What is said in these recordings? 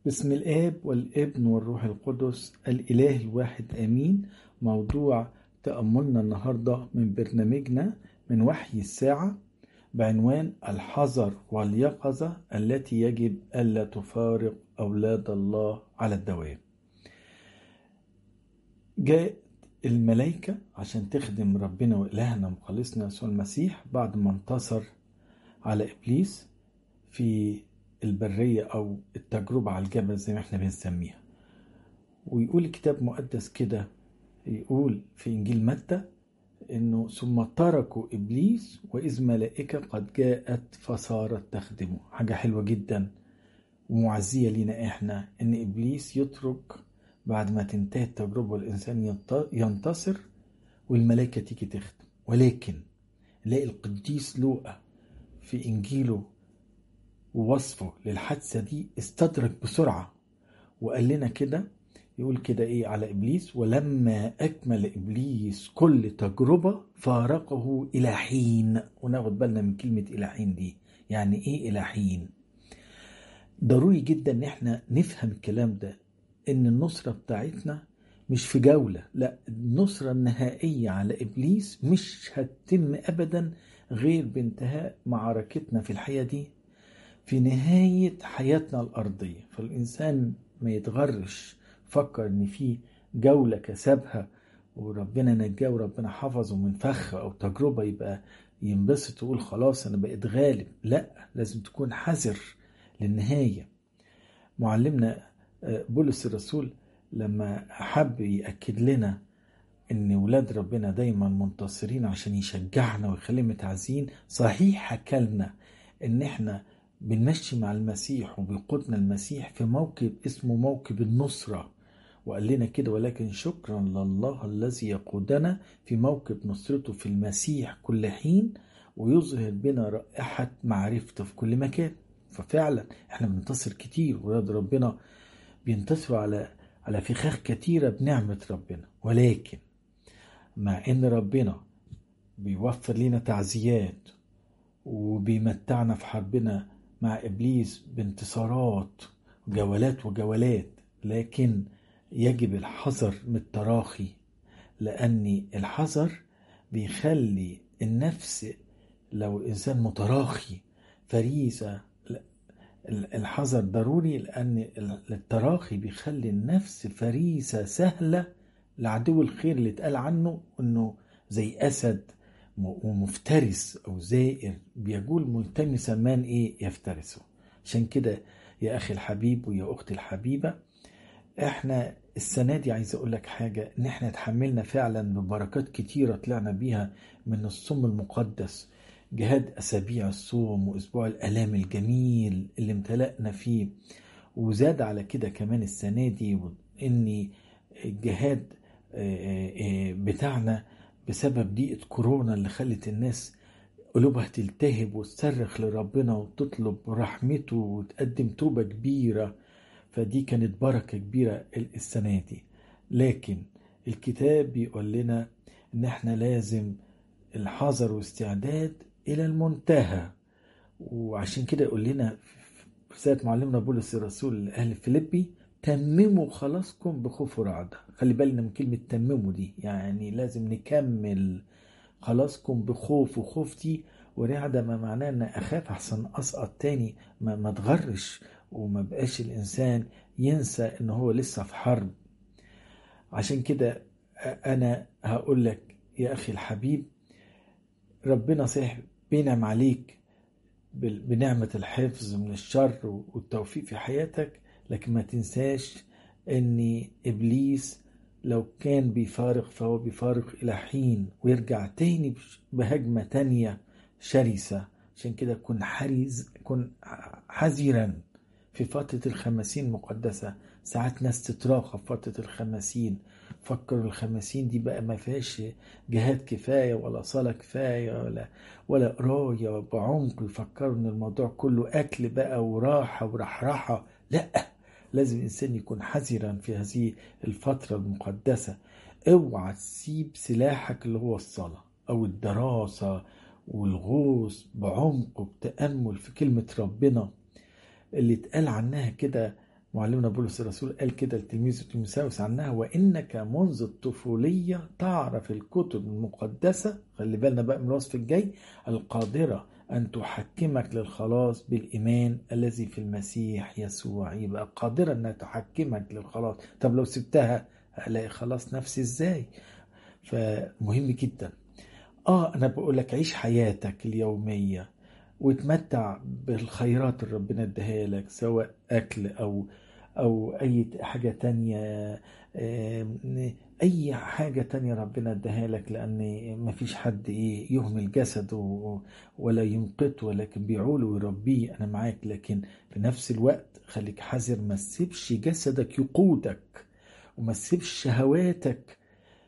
بسم الآب والابن والروح القدس الإله الواحد آمين موضوع تأملنا النهاردة من برنامجنا من وحي الساعة بعنوان الحذر واليقظة التي يجب ألا تفارق أولاد الله على الدوام جاءت الملائكة عشان تخدم ربنا وإلهنا مخلصنا يسوع المسيح بعد ما انتصر على إبليس في البرية أو التجربة على الجبل زي ما احنا بنسميها ويقول الكتاب المقدس كده يقول في إنجيل متى إنه ثم تركوا إبليس وإذ ملائكة قد جاءت فصارت تخدمه حاجة حلوة جدا ومعزية لينا إحنا إن إبليس يترك بعد ما تنتهي التجربة والإنسان ينتصر والملائكة تيجي تخدم ولكن نلاقي القديس لوقا في إنجيله ووصفه للحادثة دي استدرك بسرعة وقال لنا كده يقول كده ايه على ابليس ولما اكمل ابليس كل تجربة فارقه الى حين وناخد بالنا من كلمة الى حين دي يعني ايه الى حين ضروري جدا ان احنا نفهم الكلام ده ان النصرة بتاعتنا مش في جولة لا النصرة النهائية على ابليس مش هتتم ابدا غير بانتهاء معركتنا في الحياة دي في نهاية حياتنا الأرضية فالإنسان ما يتغرش فكر إن في جولة كسبها وربنا نجاه وربنا حفظه من فخ أو تجربة يبقى ينبسط ويقول خلاص أنا بقيت غالب لا لازم تكون حذر للنهاية معلمنا بولس الرسول لما حب يأكد لنا ان ولاد ربنا دايما منتصرين عشان يشجعنا ويخلينا متعزين صحيح حكى لنا ان احنا بنمشي مع المسيح وبيقودنا المسيح في موكب اسمه موكب النصرة وقال لنا كده ولكن شكرا لله الذي يقودنا في موكب نصرته في المسيح كل حين ويظهر بنا رائحة معرفته في كل مكان ففعلا احنا بننتصر كتير ولاد ربنا بينتصروا على على فخاخ كتيرة بنعمة ربنا ولكن مع ان ربنا بيوفر لنا تعزيات وبيمتعنا في حربنا مع ابليس بانتصارات جولات وجولات لكن يجب الحذر من التراخي لان الحذر بيخلي النفس لو الانسان متراخي فريسه الحذر ضروري لان التراخي بيخلي النفس فريسه سهله لعدو الخير اللي اتقال عنه انه زي اسد ومفترس او زائر بيقول ملتمسا من ايه يفترسه عشان كده يا اخي الحبيب ويا اختي الحبيبه احنا السنه دي عايز اقول لك حاجه ان احنا اتحملنا فعلا ببركات كتيره طلعنا بيها من الصوم المقدس جهاد اسابيع الصوم واسبوع الالام الجميل اللي امتلأنا فيه وزاد على كده كمان السنه دي ان الجهاد بتاعنا بسبب ضيقة كورونا اللي خلت الناس قلوبها تلتهب وتصرخ لربنا وتطلب رحمته وتقدم توبة كبيرة فدي كانت بركة كبيرة السنة دي لكن الكتاب بيقول لنا ان احنا لازم الحذر واستعداد الى المنتهى وعشان كده يقول لنا في ساعة معلمنا بولس الرسول لأهل فيليبي تمموا خلاصكم بخوف ورعدة خلي بالنا من كلمة تمموا دي يعني لازم نكمل خلاصكم بخوف وخوف دي ورعدة ما معناه ان اخاف احسن اسقط تاني ما, ما تغرش وما بقاش الانسان ينسى ان هو لسه في حرب عشان كده انا هقول لك يا اخي الحبيب ربنا صحيح بينعم عليك بنعمة الحفظ من الشر والتوفيق في حياتك لكن ما تنساش ان ابليس لو كان بيفارق فهو بيفارق الى حين ويرجع تاني بهجمة تانية شرسة عشان كده كن حريز كن حذرا في فترة الخمسين المقدسة ساعات ناس تتراخى في فترة الخمسين فكروا الخمسين دي بقى ما فيهاش جهاد كفاية ولا صلاة كفاية ولا ولا قراية بعمق يفكروا ان الموضوع كله اكل بقى وراحة ورحرحة لا لازم الإنسان يكون حذرا في هذه الفترة المقدسة اوعى تسيب سلاحك اللي هو الصلاة أو الدراسة والغوص بعمق وبتأمل في كلمة ربنا اللي اتقال عنها كده معلمنا بولس الرسول قال كده لتلميذه تيموثاوس عنها وانك منذ الطفوليه تعرف الكتب المقدسه خلي بالنا بقى من الوصف الجاي القادره ان تحكمك للخلاص بالايمان الذي في المسيح يسوع يبقى قادره انها تحكمك للخلاص طب لو سبتها هلاقي خلاص نفسي ازاي فمهم جدا اه انا بقول لك عيش حياتك اليوميه وتمتع بالخيرات اللي ربنا اداها لك سواء اكل او او اي حاجة تانية اي حاجة تانية ربنا اداها لك لان مفيش حد ايه يهمل جسده ولا يمقته ولكن بيعوله ويربيه انا معاك لكن في نفس الوقت خليك حذر ما تسيبش جسدك يقودك وما تسيبش شهواتك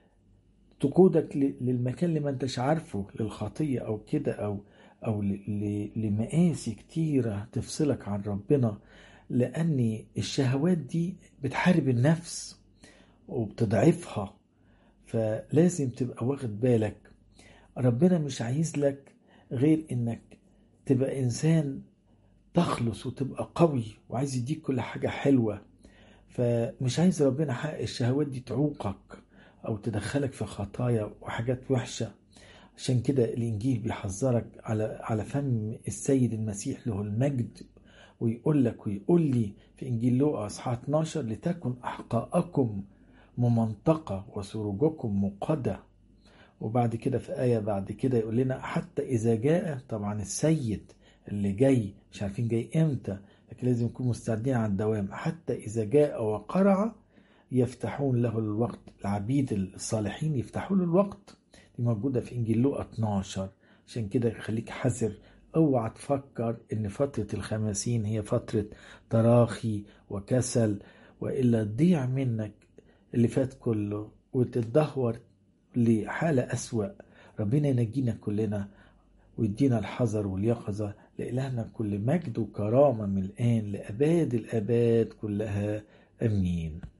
تقودك للمكان اللي ما انتش عارفه للخطية او كده او او لمقاسي كتيرة تفصلك عن ربنا لأن الشهوات دي بتحارب النفس وبتضعفها فلازم تبقى واخد بالك ربنا مش عايز لك غير انك تبقى انسان تخلص وتبقى قوي وعايز يديك كل حاجة حلوة فمش عايز ربنا حق الشهوات دي تعوقك او تدخلك في خطايا وحاجات وحشة عشان كده الانجيل بيحذرك على على فم السيد المسيح له المجد ويقول لك ويقول لي في انجيل لوقا اصحاح 12 لتكن احقاءكم ممنطقه وسروجكم مقده وبعد كده في ايه بعد كده يقول لنا حتى اذا جاء طبعا السيد اللي جاي مش عارفين جاي امتى لكن لازم نكون مستعدين على الدوام حتى اذا جاء وقرع يفتحون له الوقت العبيد الصالحين يفتحوا له الوقت دي موجوده في انجيل لوقا 12 عشان كده خليك حذر اوعى تفكر ان فترة الخمسين هي فترة تراخي وكسل والا تضيع منك اللي فات كله وتتدهور لحالة أسوأ ربنا ينجينا كلنا ويدينا الحذر واليقظة لإلهنا كل مجد وكرامة من الآن لأباد الآباد كلها أمين